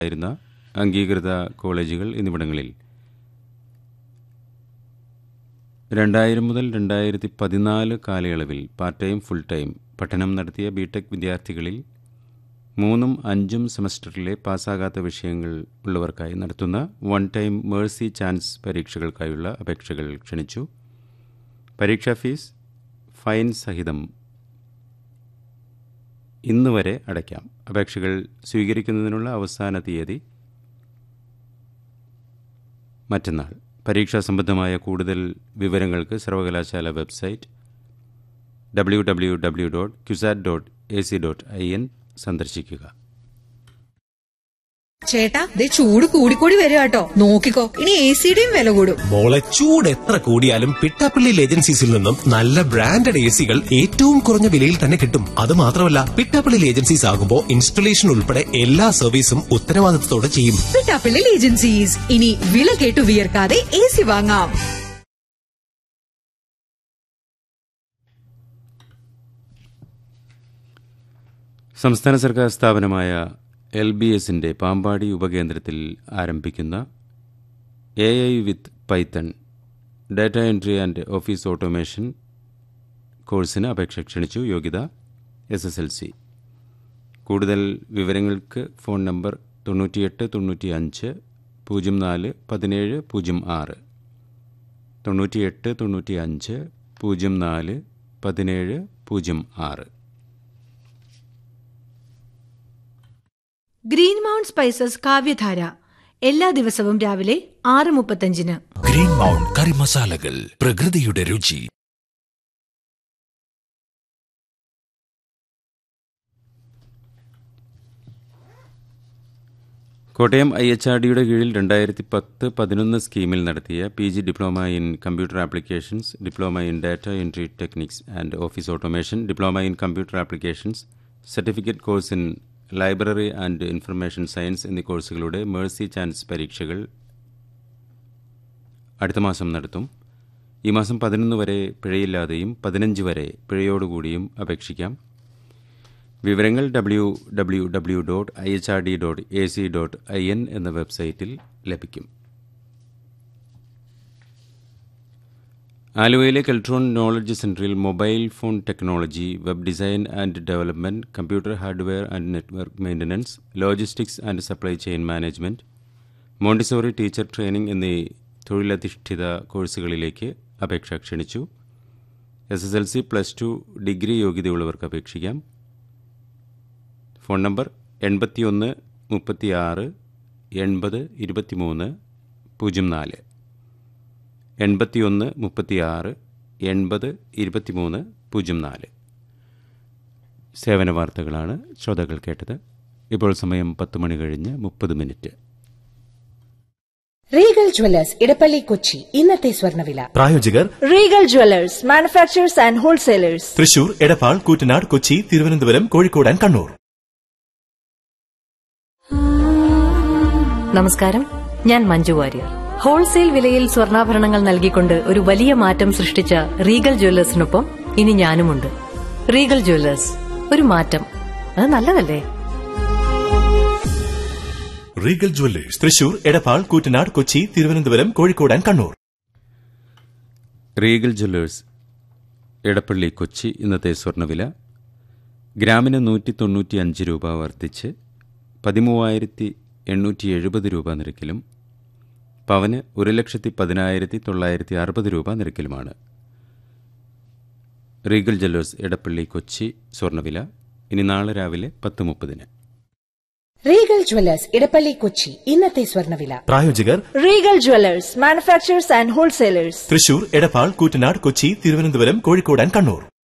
ആയിരുന്ന അംഗീകൃത കോളേജുകൾ എന്നിവിടങ്ങളിൽ രണ്ടായിരം മുതൽ രണ്ടായിരത്തി പതിനാല് കാലയളവിൽ പാർട്ട് ടൈം ഫുൾ ടൈം പഠനം നടത്തിയ ബിടെക് വിദ്യാർത്ഥികളിൽ മൂന്നും അഞ്ചും സെമസ്റ്ററിലെ പാസ്സാകാത്ത വിഷയങ്ങൾ ഉള്ളവർക്കായി നടത്തുന്ന വൺ ടൈം മേഴ്സി ചാൻസ് പരീക്ഷകൾക്കായുള്ള അപേക്ഷകൾ ക്ഷണിച്ചു പരീക്ഷാ ഫീസ് ഫൈൻ സഹിതം ഇന്ന് വരെ അടയ്ക്കാം അപേക്ഷകൾ സ്വീകരിക്കുന്നതിനുള്ള അവസാന തീയതി മറ്റന്നാൾ പരീക്ഷാ സംബന്ധമായ കൂടുതൽ വിവരങ്ങൾക്ക് സർവകലാശാല website W W W dot CUSAT dot A C dot I N സന്ദർശിക്കുക ചേട്ടാ ദേ ചൂട് കൂടിക്കൂടി വരിക കേട്ടോ നോക്കിക്കോ ഇനി എ സിയുടെയും വില കൂടും മോളെ ചൂട് എത്ര കൂടിയാലും പിട്ടാപ്പള്ളി ഏജൻസീസിൽ നിന്നും നല്ല ബ്രാൻഡഡ് എ സികൾ ഏറ്റവും കുറഞ്ഞ വിലയിൽ തന്നെ കിട്ടും അത് മാത്രമല്ല പിട്ടാപ്പള്ളി ഏജൻസീസ് ആകുമ്പോൾ ഇൻസ്റ്റലേഷൻ ഉൾപ്പെടെ എല്ലാ സർവീസും ഉത്തരവാദിത്തത്തോടെ ചെയ്യും പിട്ടാപ്പിള്ളിൽ ഏജൻസീസ് ഇനി വില കേട്ടു വിയർക്കാതെ എ സി വാങ്ങാം സംസ്ഥാന സർക്കാർ സ്ഥാപനമായ എൽ ബി എസിന്റെ പാമ്പാടി ഉപകേന്ദ്രത്തിൽ ആരംഭിക്കുന്ന A I with python data entry and office automation കോഴ്സിന് അപേക്ഷ ക്ഷണിച്ചു യോഗ്യത എസ് എസ് എൽ സി കൂടുതൽ വിവരങ്ങൾക്ക് ഫോൺ നമ്പർ തൊണ്ണൂറ്റിയെട്ട് തൊണ്ണൂറ്റി അഞ്ച് പൂജ്യം നാല് പതിനേഴ് പൂജ്യം ആറ് തൊണ്ണൂറ്റിയെട്ട് തൊണ്ണൂറ്റി അഞ്ച് പൂജ്യം നാല് പതിനേഴ് പൂജ്യം ആറ് ഗ്രീൻ മൗണ്ട് സ്പൈസസ് കാവ്യധാര എല്ലാ ദിവസവും രാവിലെ ആറ് മുപ്പത്തഞ്ചിന് ഗ്രീൻ മൗണ്ട് കറി മസാലകൾ പ്രകൃതിയുടെ രുചി കോട്ടയം ഐ എച്ച് ആർ ഡിയുടെ കീഴിൽ രണ്ടായിരത്തി പത്ത് പതിനൊന്ന് സ്കീമിൽ നടത്തിയ P G diploma in computer applications diploma in data entry techniques and office automation diploma in computer applications certificate course in library and information science എന്നീ കോഴ്സുകളുടെ മേഴ്സി ചാൻസ് പരീക്ഷകൾ അടുത്ത മാസം നടത്തും ഈ മാസം പതിനൊന്ന് വരെ പിഴയില്ലാതെയും പതിനഞ്ച് വരെ പിഴയോടുകൂടിയും അപേക്ഷിക്കാം വിവരങ്ങൾ W W W dot I H R D dot A C dot I N എന്ന വെബ്സൈറ്റിൽ ലഭിക്കും ആലുവയിലെ കെൽട്രോൺ നോളജ് സെന്ററിൽ mobile phone technology web design and development computer hardware and network maintenance logistics and supply chain management montessori teacher training എന്നീ തൊഴിലധിഷ്ഠിത കോഴ്സുകളിലേക്ക് അപേക്ഷ ക്ഷണിച്ചു S S L C plus two degree യോഗ്യതയുള്ളവർക്ക് അപേക്ഷിക്കാം ഫോൺ നമ്പർ എൺപത്തിയൊന്ന് മുപ്പത്തിയാറ് എൺപത് ഇരുപത്തിമൂന്ന് പൂജ്യം നാല് എൺപത്തിയൊന്ന് മുപ്പത്തിയാറ് എൺപത് ഇരുപത്തിമൂന്ന് പൂജ്യം നാല് സേവന വാർത്തകളാണ് ശ്രോതാക്കൾ കേട്ടത് ഇപ്പോൾ സമയം പത്ത് മണി കഴിഞ്ഞ് മുപ്പത് minute Regal jewellers Edappally Kochi ഇന്നത്തെ സ്വർണ്ണവില പ്രായോജകർ Regal jewellers manufacturers and wholesalers Thrissur Edappal Koottanad Kochi Thiruvananthapuram Kozhikode and Kannur നമസ്കാരം ഞാൻ മഞ്ജു വാര്യർ ഹോൾസെയിൽ വിലയിൽ സ്വർണ്ണാഭരണങ്ങൾ നൽകിക്കൊണ്ട് ഒരു വലിയ മാറ്റം സൃഷ്ടിച്ച റീഗൽ ജ്വല്ലേഴ്സിനൊപ്പം ഇനി ഞാനുമുണ്ട് റീഗൽ ജ്വല്ലേഴ്സ് ഒരു മാറ്റം അത് നല്ലതല്ലേ Regal jewellers Thrissur Edappal Koottanad Kochi Thiruvananthapuram Kozhikode and Kannur Regal jewellers Edappally Kochi ഇന്നത്തെ സ്വർണ്ണവില ഗ്രാമിന് നൂറ്റി തൊണ്ണൂറ്റി അഞ്ച് രൂപ വർദ്ധിച്ച് പതിമൂവായിരത്തി എണ്ണൂറ്റി എഴുപത് രൂപ നിരക്കിലും പവന് ഒരു ലക്ഷത്തി പതിനായിരത്തി തൊള്ളായിരത്തി അറുപത് രൂപ നിരക്കിലുമാണ് റീഗൽ ജ്വല്ലേഴ്സ് എടപ്പള്ളി കൊച്ചി സ്വർണ്ണവില ഇനി നാളെ രാവിലെ പത്ത് മുപ്പതിന് റീഗൽ ജ്വല്ലേഴ്സ് ഇടപ്പള്ളി കൊച്ചി ഇന്നത്തെ സ്വർണ്ണവില പ്രായോജകർ Regal jewellers manufacturers and wholesalers Thrissur Edappal Koottanad Kochi Thiruvananthapuram Kozhikode and Kannur